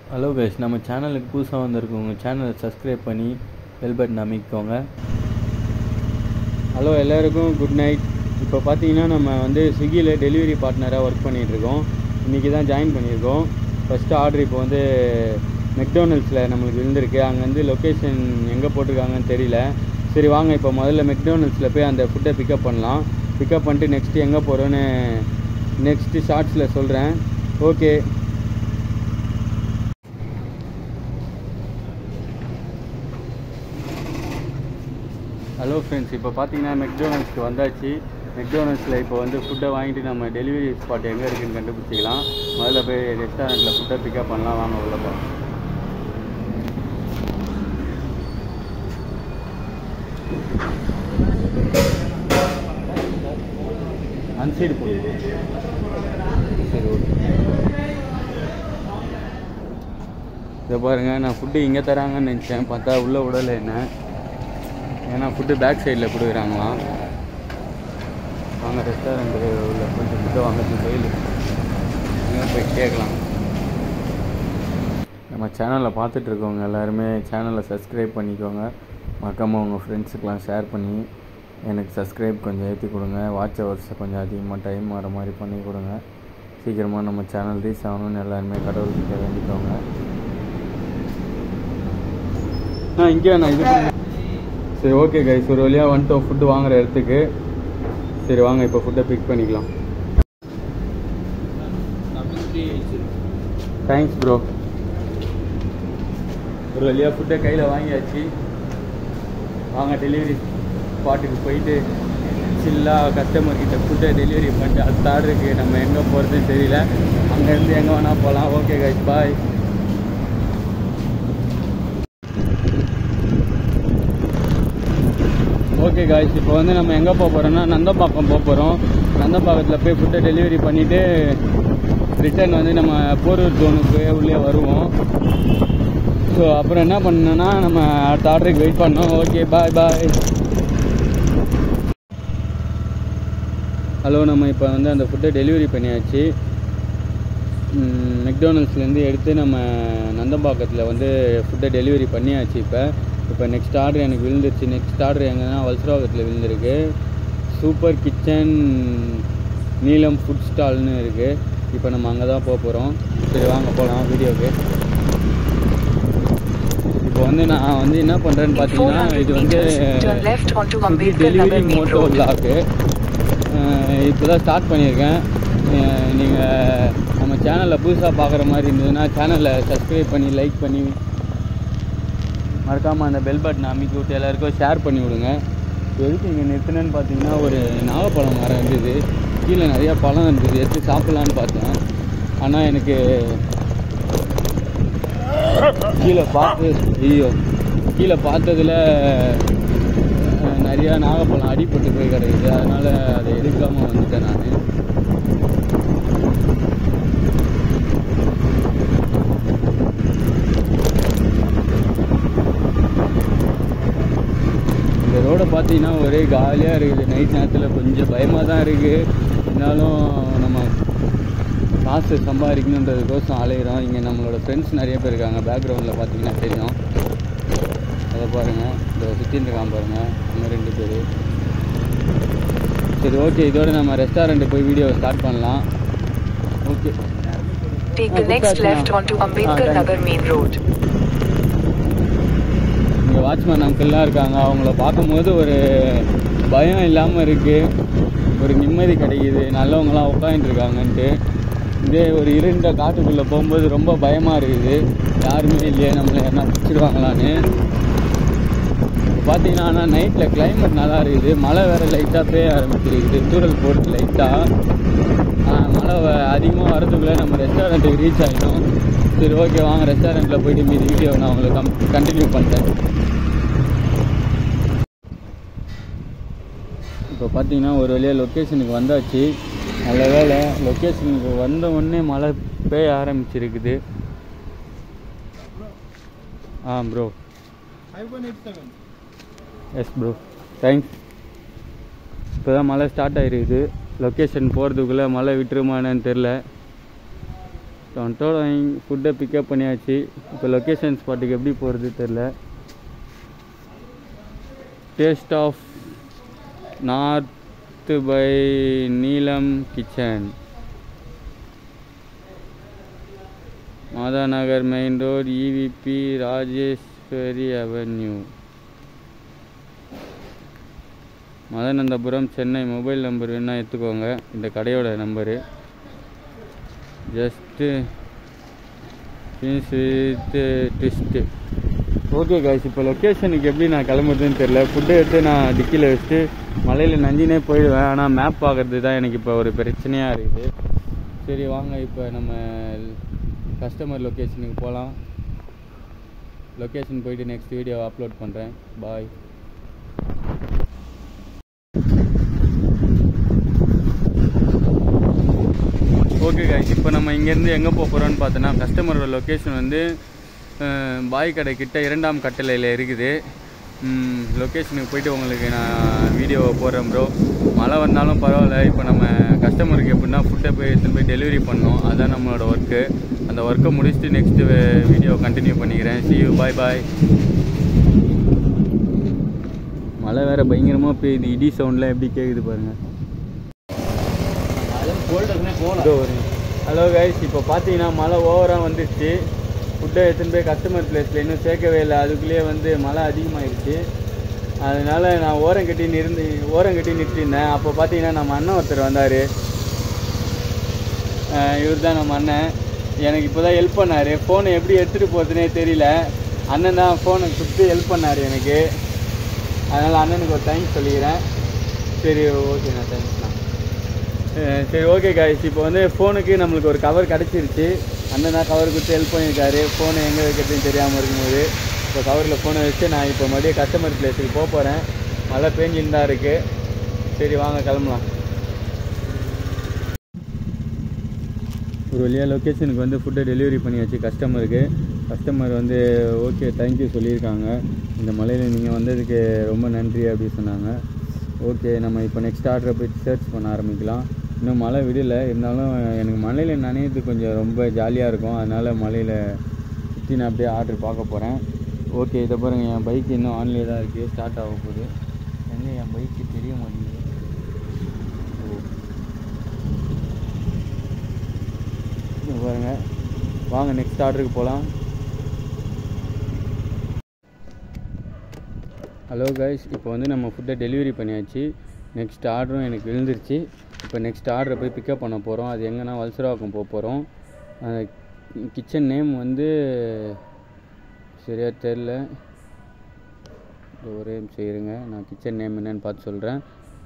Hello guys நம்ம சேனலுக்கு புதுசாக வந்திருக்கவங்க சேனலை சப்ஸ்கிரைப் பண்ணி பெல் பட்டன் அமைக்கோங்க ஹலோ எல்லாருக்கும் குட் நைட் இப்போ பார்த்தீங்கன்னா நம்ம வந்து ஸ்விக்கியில் டெலிவரி பார்ட்னராக ஒர்க் பண்ணிகிட்ருக்கோம் இன்றைக்கி தான் ஜாயின் பண்ணியிருக்கோம் ஃபஸ்ட்டு ஆர்டர் இப்போ வந்து மெக்டோனல்ட்ஸில் நம்மளுக்கு இருந்திருக்கு அங்கேருந்து லொக்கேஷன் எங்கே போட்டிருக்காங்கன்னு தெரியல சரி வாங்க இப்போ முதல்ல மெக்டோனல்ட்ஸில் போய் அந்த ஃபுட்டை பிக்கப் பண்ணலாம் பிக்கப் பண்ணிட்டு நெக்ஸ்ட்டு எங்கே போகிறோன்னு நெக்ஸ்ட்டு ஷார்ட்ஸில் சொல்கிறேன் ஓகே ஹலோ ஃப்ரெண்ட்ஸ் இப்போ பார்த்தீங்கன்னா மெக்டோனல்ஸ்க்கு வந்தாச்சு மெக்டோனல்ஸில் இப்போ வந்து ஃபுட்டை வாங்கிட்டு நம்ம டெலிவரி ஸ்பாட் எங்கே இருக்குன்னு கண்டுபிடிச்சிக்கலாம் முதல்ல போய் ரெஸ்டாரண்ட்டில் ஃபுட்டை பிக்கப் பண்ணலாம் வாங்க உள்ள போகலாம் அன்சைடு போகுது சரி ஓகே இதை பாருங்கள் நான் ஃபுட்டு இங்கே தராங்கன்னு நினச்சேன் பார்த்தா உள்ளே விடலை என்ன ஏன்னா ஃபுட்டு பேக் சைடில் கொடுக்குறாங்களாம் வாங்க ரெஸ்டாரண்ட்டு உள்ள கொஞ்சம் ஃபுட்டை வாங்கிறது வெயில் எங்கே போய் கேட்கலாம் நம்ம சேனலை பார்த்துட்டு இருக்கவங்க எல்லாருமே சேனலை சப்ஸ்கிரைப் பண்ணிக்கோங்க மறக்காமல் உங்கள் ஃப்ரெண்ட்ஸுக்கெலாம் ஷேர் பண்ணி எனக்கு சப்ஸ்கிரைப் கொஞ்சம் ஏற்றி கொடுங்க வாட்ச் ஹவர்ஸை கொஞ்சம் அதிகமாக டைம் வர மாதிரி பண்ணி கொடுங்க சீக்கிரமாக நம்ம சேனல் ரீச் ஆகணும்னு எல்லாருமே கடவுள்கிட்ட வேண்டிக்கோங்க ஆ இங்கே நான் இது பண்ணு. சரி ஓகே கைஸ் ஒரு வழியாக வந்துட்டோம் ஃபுட்டு வாங்குற இடத்துக்கு சரி வாங்க இப்போ ஃபுட்டை பிக் பண்ணிக்கலாம் தேங்க்ஸ் ப்ரோ ஒரு வழியாக ஃபுட்டை கையில் வாங்கியாச்சு வாங்க டெலிவரி ஸ்பாட்டுக்கு போயிட்டு சில்லாக கஸ்டமர் கிட்ட ஃபுட்டை டெலிவரி பண்ணிட்டு அடுத்த ஆர்டருக்கு நம்ம எங்கே போகிறதுன்னு தெரியல அங்கேருந்து எங்கே வேணால் போகலாம் okay guys bye okay guys இப்போ வந்து நம்ம எங்கே போக போகிறோம்னா நந்தம்பாக்கம் போக போகிறோம் நந்தம்பாக்கத்தில் போய் ஃபுட்டை டெலிவரி பண்ணிவிட்டு ரிட்டர்ன் வந்து நம்ம போரூர் ஜோனுக்கு உள்ளே வருவோம் ஸோ அப்புறம் என்ன பண்ணோன்னா நம்ம அடுத்த ஆர்டருக்கு வெயிட் பண்ணோம் ஓகே பாய் பாய் ஹலோ நம்ம இப்போ வந்து அந்த ஃபுட்டை டெலிவரி பண்ணியாச்சு மெக்டோனல்ஸ்லேருந்து எடுத்து நம்ம நந்தம்பாக்கத்தில் வந்து ஃபுட்டை டெலிவரி பண்ணியாச்சு இப்போ இப்போ நெக்ஸ்ட் ஆர்டர் எனக்கு விழுந்துருச்சு நெக்ஸ்ட் ஆர்டர் எங்கன்னா வல்சராகத்தில் விழுந்திருக்கு சூப்பர் கிச்சன் நீலம் ஃபுட் ஸ்டால்னு இருக்குது இப்போ நம்ம அங்கே தான் போக போகிறோம் சரி வாங்க போகலாம் வீடியோக்கு இப்போ வந்து நான் வந்து என்ன பண்ணுறேன்னு பார்த்தீங்கன்னா இது வந்து Turn left onto Ambedkar delivery Nagar Main மோட்டோ Road. விளாக்கு இப்போ தான் ஸ்டார்ட் பண்ணியிருக்கேன் நீங்கள் நம்ம சேனலில் புதுசாக பார்க்குற மாதிரி இருந்ததுன்னா சேனலை சப்ஸ்கிரைப் பண்ணி லைக் பண்ணி மறக்காமல் அந்த பெல் பட்டனை அமைக்கி விட்டு எல்லாருக்கும் ஷேர் பண்ணி விடுங்க எதுக்கு இங்கே நிறுத்தினேன்னு பார்த்தீங்கன்னா ஒரு நாகப்பழம் மரம் இருந்தது கீழே நிறையா பழம் இருந்தது எடுத்து சாப்பிட்லான்னு பார்த்தேன் ஆனால் எனக்கு கீழே பார்த்து ஐயோ கீழே பார்த்ததுல அஹ், நிறையா நாகப்பழம் அடிபட்டு போய் கிடக்குது அதனால் அதை எடுக்காமல் வந்துட்டேன் நான் இந்த ரோடை பார்த்தீங்கன்னா ஒரே காலியாக இருக்குது நைட் நேரத்தில் கொஞ்சம் பயமாக தான் இருக்குது இருந்தாலும் நம்ம காசு சம்பாதிக்கணுன்றதுக்கோசம் அலையிறோம் இங்கே நம்மளோட ஃப்ரெண்ட்ஸ் நிறைய பேர் இருக்காங்க பேக்ரவுண்டில் பார்த்தீங்கன்னா தெரியும் அதை பாருங்கள் இந்த சுற்றி இருக்கான் பாருங்கள் நம்ம ரெண்டு பேர் சரி ஓகே இதோட நம்ம ரெஸ்டாரண்ட்டு போய் வீடியோ ஸ்டார்ட் பண்ணலாம் okay Take the Ah, next good left now. onto Ah, Ambedkar thank Nagar Main Road. இங்கே வாட்ச்மேன் அங்கிள்லாம் இருக்காங்க அவங்கள பார்க்கும்போது ஒரு பயம் இல்லாமல் இருக்குது ஒரு நிம்மதி கிடைக்குது நல்லவங்களாம் உட்காந்துட்டு இருக்காங்கன்ட்டு இதே ஒரு இருண்ட காட்டுக்குள்ளே போகும்போது ரொம்ப பயமாக இருக்குது யாருமே இல்லையே நம்மளை யாருனா பிடிச்சிடுவாங்களான்னு பார்த்தீங்கன்னா ஆனால் நைட்டில் கிளைமேட் நல்லா இருக்குது மழை வேறு லைட்டாக பெய்ய ஆரம்பிச்சிருக்குது தூரல் போட்டு லைட்டாக மழை அதிகமாக வரதுக்குள்ளே நம்ம ரெஸ்டாரண்ட்டுக்கு ரீச் ஆகிட்டோம் சரி ஓகே வாங்க ரெஸ்டாரண்ட்டில் போயிட்டு மீதி வீடியோ நான் உங்களுக்கு கம் கண்டினியூ பண்ணுறேன் இப்போ பார்த்தீங்கன்னா ஒரு வழியாக லொக்கேஷனுக்கு வந்தாச்சு நல்ல வேலை லொக்கேஷனுக்கு வந்த உடனே மழை பெய்ய ஆரம்பிச்சிருக்குது ஆ ப்ரோ எஸ் ப்ரோ தேங்க்ஸ் இப்போ தான் மழை ஸ்டார்ட் ஆகிருக்குது லொக்கேஷன் போகிறதுக்குள்ளே மழை விட்டுருமானு தெரில டொன்ட்டோட ஃபுட்டை பிக்கப் பண்ணியாச்சு இப்போ லொக்கேஷன் ஸ்பாட்டுக்கு எப்படி போகிறது தெரில taste of north by Neelam kitchen Mata Nagar main road EVP Rajeswari avenue Madanandapuram Chennai mobile number வேணால் எடுத்துக்கோங்க இந்த கடையோட number just with twist okay guys இப்போ லொக்கேஷனுக்கு எப்படி நான் கிளம்புறதுன்னு தெரில ஃபுட்டை எடுத்து நான் டிக்கியில் வச்சுட்டு மலையில் நஞ்சினே போயிடுவேன் ஆனால் மேப் பார்க்குறது தான் எனக்கு இப்போ ஒரு பிரச்சனையாக இருக்குது சரி வாங்க இப்போ நம்ம கஸ்டமர் லொக்கேஷனுக்கு போகலாம் லொக்கேஷன் போயிட்டு நெக்ஸ்ட் வீடியோ அப்லோட் பண்ணுறேன் பாய் ஓகே guys இப்போ நம்ம இங்கேருந்து எங்கே போக போகிறோம்னு பார்த்தோன்னா கஸ்டமரோட லொக்கேஷன் வந்து அஹ், பாய் கடை கிட்ட இரண்டாம் கட்டளையில் இருக்குது லொக்கேஷனுக்கு போயிட்டு உங்களுக்கு நான் வீடியோ போடுறேன் ப்ரோ மழை வந்தாலும் பரவாயில்ல இப்போ நம்ம கஸ்டமருக்கு எப்படின்னா ஃபுட்டை போய் எடுத்துன்னு போய் டெலிவரி பண்ணோம் அதுதான் நம்மளோட ஒர்க்கு அந்த ஒர்க்கை முடிச்சுட்டு நெக்ஸ்ட்டு வீடியோ கண்டினியூ பண்ணிக்கிறேன் see you பாய் பாய் மழை வேற பயங்கரமாக பெய்யுது இடி சவுண்ட்லாம் எப்படி கேட்குது பாருங்கள் ஹலோ கைஸ் இப்போ பார்த்தீங்கன்னா மழை ஓவராக வந்துடுச்சு ஃபுட்டை எடுத்துன்னு போய் கஸ்டமர் பிளேஸில் இன்னும் சேர்க்கவே இல்லை அதுக்குள்ளேயே வந்து மழை அதிகமாகிடுச்சு அதனால நான் ஓரம் கட்டி நிறுந்து ஓரம் கட்டி நிறுத்திருந்தேன் அப்போ பார்த்தீங்கன்னா நம்ம அண்ணன் ஒருத்தர் வந்தார் இவர் தான் நம்ம அண்ணன் எனக்கு இப்போ தான் ஹெல்ப் பண்ணார் ஃபோனை எப்படி எடுத்துகிட்டு போகிறதுனே தெரியல அண்ணன் தான் ஃபோனை கொடுத்து ஹெல்ப் பண்ணார் எனக்கு அதனால் அண்ணனுக்கு ஒரு தேங்க்ஸ் சொல்லிக்கிறேன் சரி ஓகேண்ணா தேங்க்ஸ்ண்ணா அஹ் சரி ஓகே காய்ஸ் இப்போ வந்து ஃபோனுக்கு நம்மளுக்கு ஒரு கவர் கிடச்சிருச்சு அண்ணன் தான் கவர் கொடுத்து ஹெல்ப் பண்ணியிருக்காரு ஃபோனை எங்கே வைக்கிறதுன்னு தெரியாமல் இருக்கும்போது இப்போ கவரில் ஃபோனை வச்சு நான் இப்போ மறுபடியும் கஸ்டமர் பிளேஸுக்கு போக போகிறேன் மழை பேஞ்சின்னு தான் இருக்குது சரி வாங்க கிளம்பலாம் ஒரு வழியாக லொக்கேஷனுக்கு வந்து ஃபுட்டை டெலிவரி பண்ணியாச்சு கஸ்டமருக்கு கஸ்டமர் வந்து ஓகே தேங்க்யூ சொல்லியிருக்காங்க இந்த மலையில் நீங்கள் வந்ததுக்கு ரொம்ப நன்றி அப்படி சொன்னாங்க ஓகே நம்ம இப்போ நெக்ஸ்ட் ஆர்டரை போய் சர்ச் பண்ண ஆரம்பிக்கலாம் இன்னும் மழை விடல இருந்தாலும் எனக்கு மலையில் நனையிறது கொஞ்சம் ரொம்ப ஜாலியாக இருக்கும் அதனால் மலையில் சுற்றி நான் அப்படியே ஆர்டர் பார்க்க போகிறேன் ஓகே இதை பாருங்கள் என் பைக் இன்னும் ஆன்லேயே தான் இருக்குது ஸ்டார்ட் ஆக போகுது எங்கே என் பைக்கு தெரிய மாட்டேங்குது ஓ இங்க பாருங்க வாங்க நெக்ஸ்ட் ஆர்டருக்கு போகலாம் ஹலோ கைஸ் இப்போ வந்து நம்ம ஃபுட்டை டெலிவரி பண்ணியாச்சு நெக்ஸ்ட் ஆர்டரும் எனக்கு விழுந்துருச்சு இப்போ நெக்ஸ்ட் ஆர்டரை போய் பிக்கப் பண்ண போகிறோம் அது எங்கன்னா வல்சராக்கம் போக போகிறோம் கிச்சன் நேம் வந்து சரியாக தெரில ஒரே நிமிஷம் இருங்க நான் கிச்சன் நேம் என்னன்னு பார்த்து சொல்கிறேன்